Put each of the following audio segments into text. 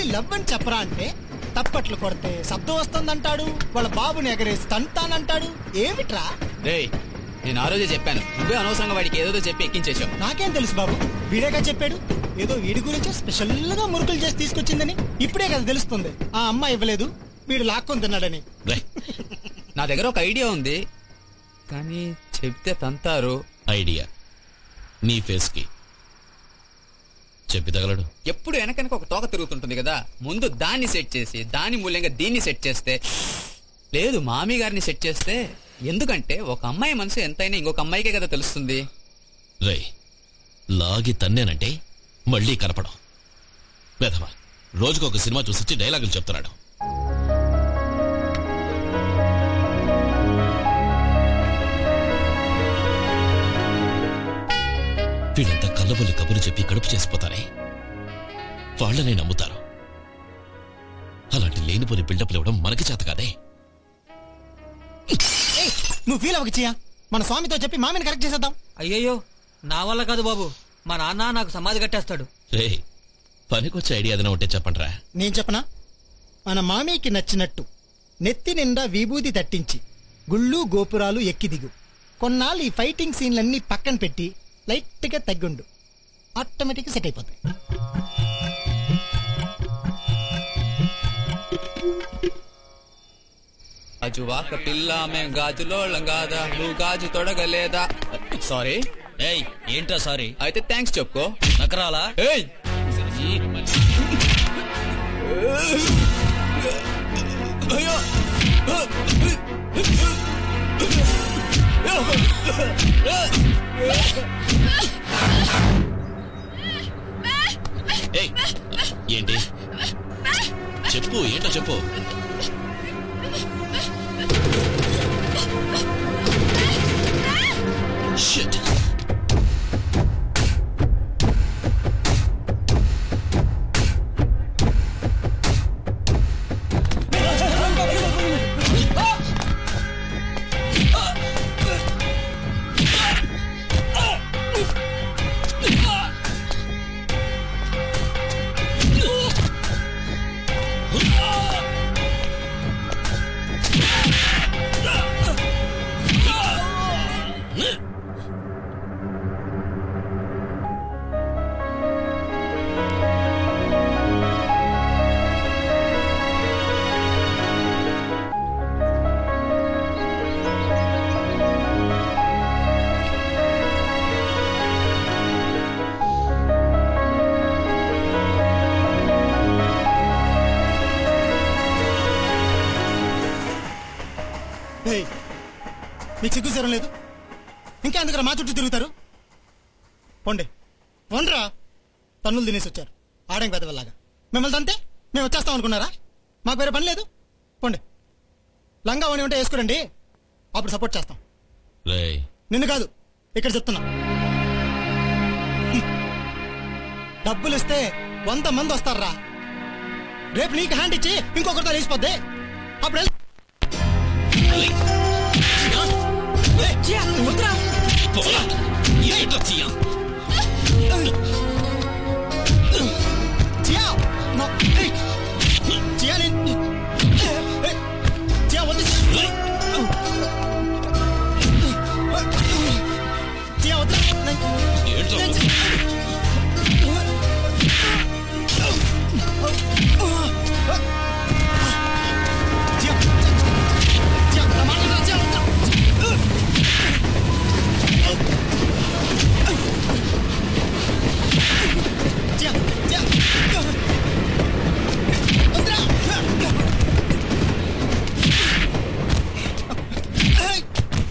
Love అని చెప్పరా అంటే తప్పట్లు కొడితే శబ్దం వస్తుందంటాడు వాళ్ళ బాబుని ఎగరేసి తంతానంటాడు ఏమిట్రా రేయ్ నేను ఆ రోజే చెప్పాను నువ్వే అనవసరంగా వాడికి ఏదో చెప్పి ఎక్కించేశావు నాకేం తెలుసు బాబు వీడేగా చెప్పాడు ఏదో వీడి గురించి స్పెషల్ గా మురుకులు చేసి తీసుకొచ్చిందని ఇప్పుడే కదా తెలుస్తుంది ఆ అమ్మాయి ఇవ్వలేదు వీడు లాక్కొని తిన్నాడని రేయ్ నా దగ్గర ఒక ఐడియా ఉంది కానీ చెప్తే తంతారు ఐడియా నీ ఫేస్ కి చెప్పి తగలడు ఎప్పుడు వెనకనక ఒక తోక తిరుగుతుంటుంది కదా ముందు దాన్ని సెట్ చేసి దాని మూల్యంగా దీన్ని సెట్ చేస్తే లేదు మామి గారిని సెట్ చేస్తే ఎందుకంటే ఒక అమ్మాయి మనసు ఎంతైనా ఇంకొక అమ్మాయికే కదా తెలుస్తుంది రేయ్ లాగి తన్నేనంటే మళ్ళీ కనపడం వేధవా రోజుకు ఒక సినిమా చూసొచ్చి డైలాగులు చెప్తున్నాడు వీళ్ళంతా కళ్ళబొల్లి కబురు చెప్పి కడుపు చేసిపోతారే వాళ్ళనే నమ్ముతారు అలాంటి లేనిపోని బిల్డప్లు ఇవ్వడం మనకి చేత కాదే ఏయ్, నువ్వు ఫీల్ అవ్వక చియా మన స్వామితో చెప్పి మామిని కరెక్ట్ చేసేద్దాం అయ్యయ్యో నా వల్ల కాదు బాబు మా నాన్న నాకు సమాధి కట్టేస్తాడు రే పనికొచ్చే ఐడియా ఏదైనా ఉంటే చెప్పండిరా నేను చెప్పనా మన మామీకి నచ్చినట్టు నెత్తి నిండా విభూది తట్టించి గుళ్ళు గోపురాలు ఎక్కి దిగు కొన్నాళ్ళు ఈ ఫైటింగ్ సీన్లన్నీ పక్కన పెట్టి లైట్ గా తగ్గుండు ఆటోమేటిక్ సెట్ అయిపోతాయి అజువాక పిల్ల మేం గాజులోళ్ళం కాదా నువ్వు గాజు తొడగలేదా సారీ ఏయ్ ఏంట్రా సారీ అయితే థ్యాంక్స్ చెప్పుకో నకరాలా ఏయ్ అయ్యో ఏయ్ ఏంటి చెప్పు ఏంటో చెప్పు Shit. ఏయ్, మీకు సిగ్గు సరం లేదు ఇంకా ఎందుకు మా చుట్టూ తిరుగుతారు పొండి పొండ్రా తన్నులు తినేసి వచ్చారు ఆడంగి పెద్దవల్లాగా మిమ్మల్ని తంతే మేము వచ్చేస్తాం అనుకున్నారా మాకు వేరే పని లేదు పొండి లంగా ఓని ఉంటే వేసుకురండి అప్పుడు సపోర్ట్ చేస్తాం రేయ్ నిన్ను కాదు ఇక్కడ చెప్తున్నా హ్మ్. డబ్బులు ఇస్తే వంద మంది వస్తారా రేపు నీకు హ్యాండ్ ఇచ్చి ఇంకొకరితో లేచిపోద్ది అప్పుడు వెళ్- ఏయ్, వద్దురా. పోరా. ఏంటో చియ్య. చియా, నా- ఏయ్, చియా, నేను- ఏయ్, చియా, వద్దు. చియా, వద్దు. నేను- ఏంటో చియా, చియా, నా మాట వినరా, చియా, వద్దు. చియా, చియా. వద్దురా. ఏయ్.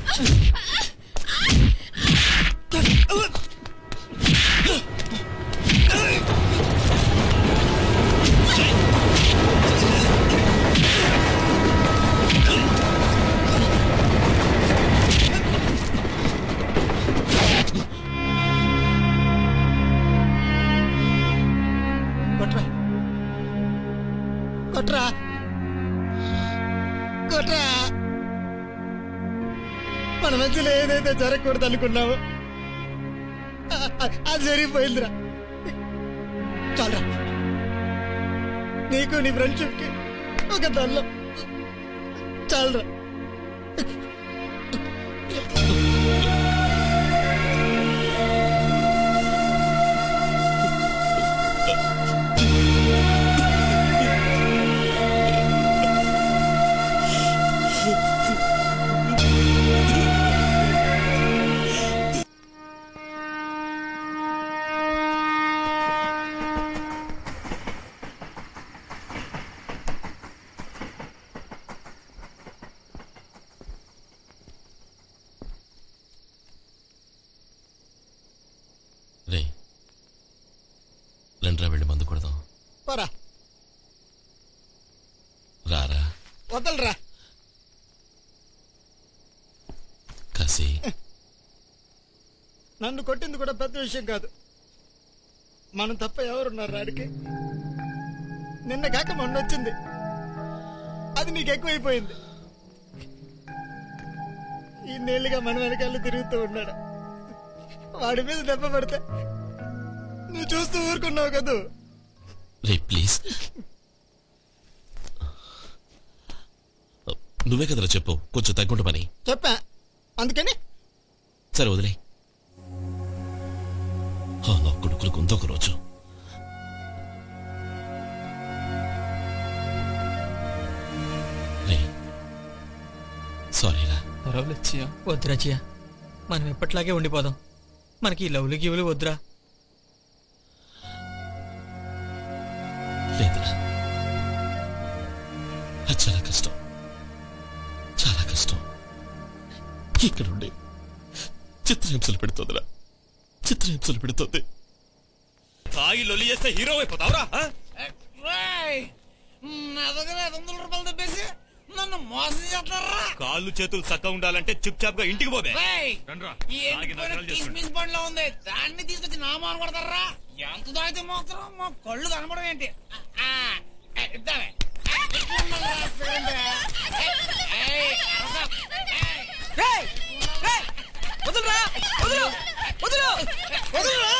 కొట్రా కొట్రా కొట్రా మన మధ్యలో ఏదైతే జరగకూడదు అనుకున్నావో అ- అ- అది జరిగిపోయిందిరా చాలరా నీకు నీ ఫ్రెండ్షిప్ కి ఒక దల్లం చాలరా రే రండ్రా వెళ్ళి మందు కొడదాం పోరా రారా వదలరా కాశీ నన్ను కొట్టింది కూడా పెద్ద విషయం కాదు మనం తప్ప ఎవరున్నారు రాడికి నిన్న కాక మొన్న వచ్చింది అది నీకు ఎక్కువైపోయింది ఈ నేళ్ళుగా మన వెనకాల తిరుగుతూ ఉన్నాడు వాడి మీద దెబ్బ పడితే నువ్వు చూస్తూ ఊరుకున్నావు కదూ రే ప్లీజ్ నువ్వే కదరా చెప్పు కొంచెం తగ్గుంట పని చెప్పా అందుకని సరే వదిలే ఆ, నా కొడుకులకు ఉందొక రోజు రే సారీరా పర్వాలేదు వద్దురా చియ మనం ఎప్పట్లాగే ఉండిపోదాం మనకి ఈ లవ్లు గివులు వద్దురా లేదురా అది చాలా కష్టం చాలా కష్టం ఇక్కడుండి చిత్రహింసలు పెడుతోందిరా చిత్రహింసలు పెడుతోంది తాగి లొల్లి చేస్తే హీరో అయిపోతావురా ఆ? నా దగ్గర ఐదు వందల రూపాయలు తెప్పేసి నన్ను మోసం చేస్తారా కాళ్ళు చేతులు చక్కగా ఉండాలంటే చుప్ చాప్ గా ఇంటికి పోబే రేయ్, రండ్రా. ఈ తాగి ఎండిపోయిన నకరాలు చేస్తుండు. కిస్మిస్ బండిలో ఉంది దాన్ని తీసుకొచ్చి నా మాన కొడతారా ఎంత తాగితే మాత్రం మా కళ్ళు కనబడం ఏంటి ఆ, ఆ, ఇద్దామే. ఆ, ఇక్కడ ఉన్నదిరా, చూడండి. ఏయ్, ఏయ్, అరవకు. ఏయ్, వదులురా వదులు వదులు వదులురా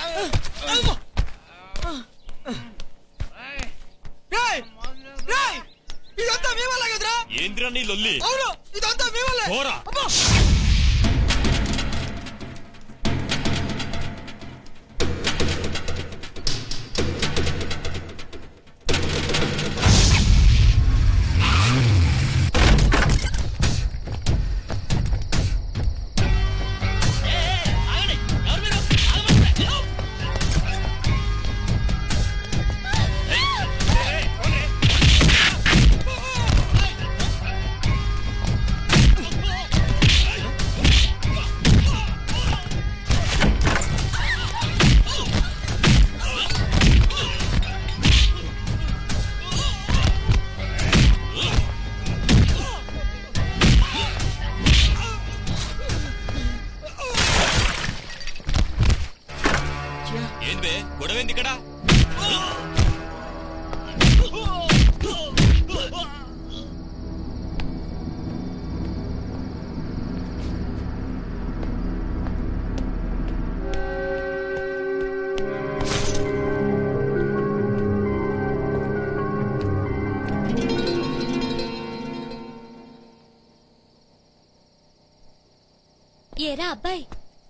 రేయ్! రేయ్! ఇదంతా మీ వల్ల కదరా ఏందిరా నీ లొల్లి అవును ఇదంతా మీ వల్లే పోరా అబ్బా! ఏంది బే గొడవేంది ఇక్కడ ఏరా అబ్బాయి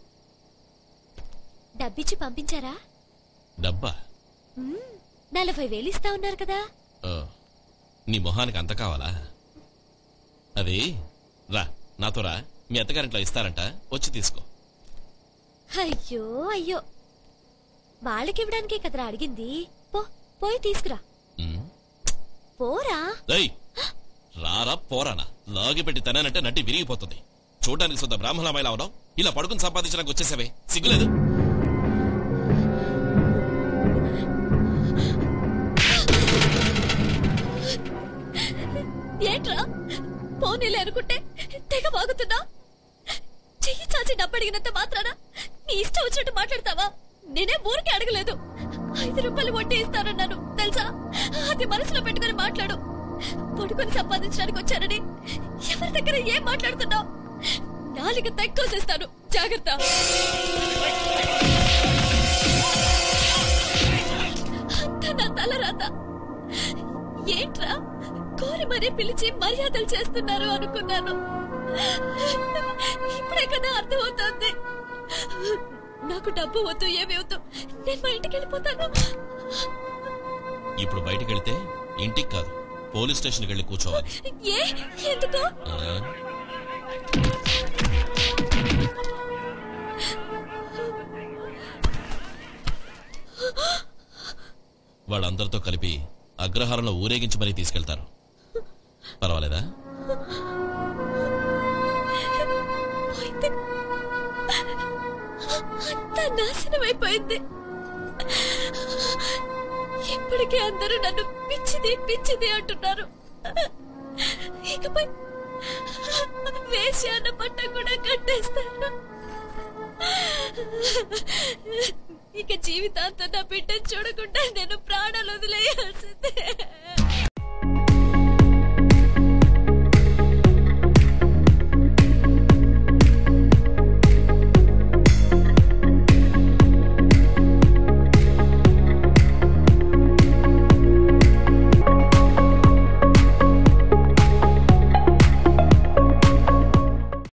డబ్బిచ్చి పంపించారా డబ్బా మ్మ్, నలభై వేలు ఇస్తా ఉన్నారు కదా ఆ, నీ మొహానికి అంత కావాలా అది రా నాతో రా మీ అత్తగారింట్లో ఇస్తారంట వచ్చి తీసుకో అయ్యో అయ్యో వాళ్ళకి ఇవ్వడానికే కదరా అడిగింది పో పోయి తీసుకురా ఉమ్. పోరా ఏయ్ రారా పోరానా లాగి పెట్టి తనానంటే నడ్డి విరిగిపోతుంది చూడడానికి శుద్ధ బ్రాహ్మణమైలా ఉన్నావు ఇలా పడుకుని సంపాదించడానికి వచ్చేసావే సిగ్గులేదు ఏంట్రా పోనీలే అనుకుంటే తెగ బాగుతుందా చెయ్యి చాచి డబ్బడిగినంత మాత్రాన నీ ఇష్టం వచ్చినట్టు మాట్లాడతావా నేనే ఊరికే అడగలేదు ఐదు రూపాయలు వడ్డీ ఇస్తానన్నాను తెలుసా అది మనసులో పెట్టుకుని మాట్లాడు పడుకొని సంపాదించడానికి వచ్చానని ఎవరి దగ్గర ఏం మాట్లాడుతున్నావు నాలుగు తక్కువసేస్తాను జాగ్రత్త అంతా నా తల రాత ఏంట్రా కోరి మరీ పిలిచి మర్యాదలు చేస్తున్నారు అనుకున్నాను ఇప్పుడే కదా అర్థమవుతోంది నాకు డబ్బు వద్దు ఏమి వద్దు నేను మా ఇంటికి వెళ్ళిపోతాను ఇప్పుడు బయటికి వెళితే ఇంటికి కాదు పోలీస్ స్టేషన్కి వెళ్ళి కూర్చోవాలి ఏ ఎందుకు ఆ? వాళ్ళందరితో కలిపి అగ్రహారంలో ఊరేగించి మరీ తీసుకెళ్తారు పర్వాలేదా పోయింది అంతా నాశనం అయిపోయింది ఇప్పటికే అందరూ నన్ను పిచ్చిది పిచ్చిది అంటున్నారు ఇకపై వేసి అన్న పట్ట కూడా కట్టేస్తాను ఇక జీవితాంతం నా బిడ్డ చూడకుండా నేను ప్రాణాలు వదిలేయాల్సిందే